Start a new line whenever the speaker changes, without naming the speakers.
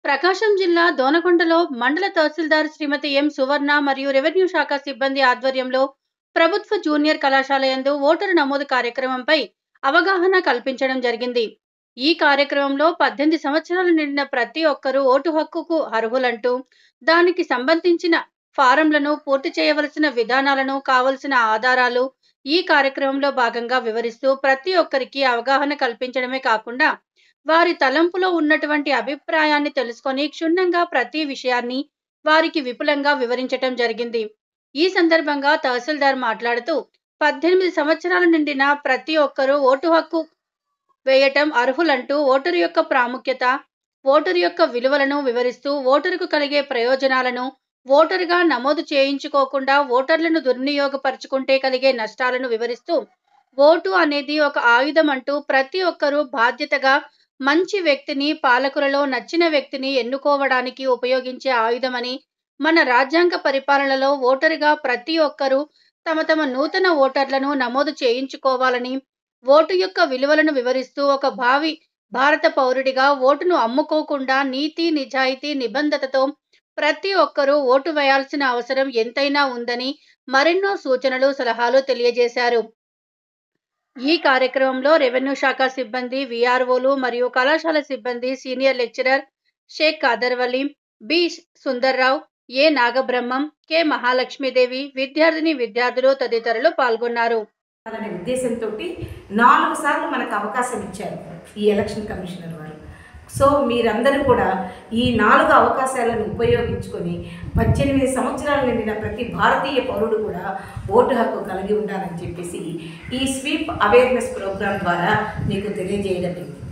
ప్రకాశం జిల్లా దోనకొండలో మండల తహసీల్దార్ శ్రీమతి ఎం సువర్ణ మరియు రెవెన్యూ శాఖ సిబ్బంది ఆధ్వర్యంలో ప్రభుత్వ జూనియర్ కళాశాల యందు ఓటరు నమోదు కార్యక్రమంపై అవగాహన కల్పించడం జరిగింది ఈ కార్యక్రమంలో పద్దెనిమిది సంవత్సరాలు నిండిన ప్రతి ఒక్కరూ ఓటు హక్కుకు అర్హులంటూ దానికి సంబంధించిన ఫారంలను పూర్తి చేయవలసిన విధానాలను కావలసిన ఆధారాలు ఈ కార్యక్రమంలో భాగంగా వివరిస్తూ ప్రతి ఒక్కరికి అవగాహన కల్పించడమే కాకుండా వారి తలంపులో ఉన్నటువంటి అభిప్రాయాన్ని తెలుసుకొని క్షుణ్ణంగా ప్రతి విషయాన్ని వారికి విపులంగా వివరించటం జరిగింది ఈ సందర్భంగా తహసీల్దార్ మాట్లాడుతూ పద్దెనిమిది సంవత్సరాలు నిండిన ప్రతి ఒక్కరూ ఓటు హక్కు వేయటం అర్హులంటూ ఓటరు యొక్క ప్రాముఖ్యత ఓటరు యొక్క విలువలను వివరిస్తూ ఓటరుకు కలిగే ప్రయోజనాలను ఓటరుగా నమోదు చేయించుకోకుండా ఓటర్లను దుర్వినియోగపరుచుకుంటే కలిగే నష్టాలను వివరిస్తూ ఓటు అనేది ఒక ఆయుధం అంటూ ప్రతి ఒక్కరూ బాధ్యతగా మంచి వ్యక్తిని పాలకులలో నచ్చిన వ్యక్తిని ఎన్నుకోవడానికి ఉపయోగించే ఆయుధమని మన రాజ్యాంగ పరిపాలనలో ఓటరుగా ప్రతి ఒక్కరూ తమ తమ నూతన ఓటర్లను నమోదు చేయించుకోవాలని ఓటు యొక్క విలువలను వివరిస్తూ ఒక భావి భారత పౌరుడిగా ఓటును అమ్ముకోకుండా నీతి నిజాయితీ నిబంధతతో ప్రతి ఒక్కరూ ఓటు వేయాల్సిన అవసరం ఎంతైనా ఉందని మరెన్నో సూచనలు సలహాలు తెలియజేశారు ఈ కార్యక్రమంలో రెవెన్యూ శాఖ సిబ్బంది విఆర్ఓలు మరియు కళాశాల సిబ్బంది senior lecturer Sheikh Kadarvali B Sundarrao A Nagabrahmam K Mahalakshmidevi విద్యార్థిని విద్యార్థులు తదితరులు పాల్గొన్నారు
అనే ఉద్దేశంతో నాలుగు సార్లు మనకు అవకాశం ఇచ్చారు ఈ ఎలక్షన్ కమిషనర్ వారు సో మీరందరూ కూడా ఈ నాలుగు అవకాశాలను ఉపయోగించుకొని పద్దెనిమిది సంవత్సరాలు నిండిన ప్రతి భారతీయ పౌరుడు కూడా ఓటు హక్కు కలిగి ఉండాలని చెప్పేసి ఈ స్వీప్ అవేర్నెస్ ప్రోగ్రాం ద్వారా మీకు తెలియజేయడం జరిగింది